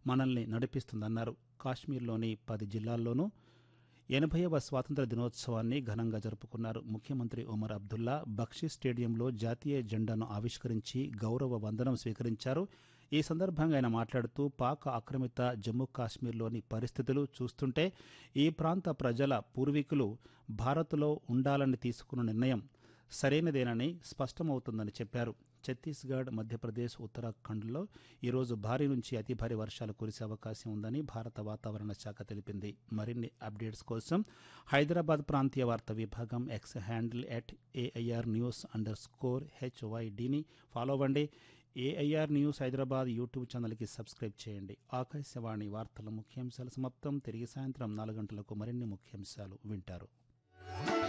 మనల్ని నడిపిస్తుందన్నారు కాశ్మీర్లోని పది జిల్లాల్లోనూ ఎనభైవ స్వాతంత్ర దినోత్సవాన్ని ఘనంగా జరుపుకున్నారు ముఖ్యమంత్రి ఒమర్ అబ్దుల్లా బక్షీ స్టేడియంలో జాతీయ జెండాను ఆవిష్కరించి గౌరవ వందనం స్వీకరించారు ఈ సందర్భంగా ఆయన మాట్లాడుతూ పాక్ ఆక్రమిత జమ్మూ కాశ్మీర్లోని పరిస్థితులు చూస్తుంటే ఈ ప్రాంత ప్రజల పూర్వీకులు భారత్లో ఉండాలని తీసుకున్న నిర్ణయం సరైనదేనని స్పష్టమవుతుందని చెప్పారు ఛత్తీస్గఢ్ మధ్యప్రదేశ్ ఉత్తరాఖండ్లో ఈరోజు భారీ నుంచి అతి భారీ వర్షాలు కురిసే అవకాశం ఉందని భారత వాతావరణ శాఖ తెలిపింది మరిన్ని అప్డేట్స్ కోసం హైదరాబాద్ ప్రాంతీయ వార్తా విభాగం X handle at AIR news underscore హెచ్వైడిని ఫాలో అవ్వండి ఏఐఆర్ న్యూస్ హైదరాబాద్ యూట్యూబ్ ఛానల్కి సబ్స్క్రైబ్ చేయండి ఆకాశవాణి వార్తల ముఖ్యాంశాలు సమాప్తం తిరిగి సాయంత్రం నాలుగు గంటలకు మరిన్ని ముఖ్యాంశాలు వింటారు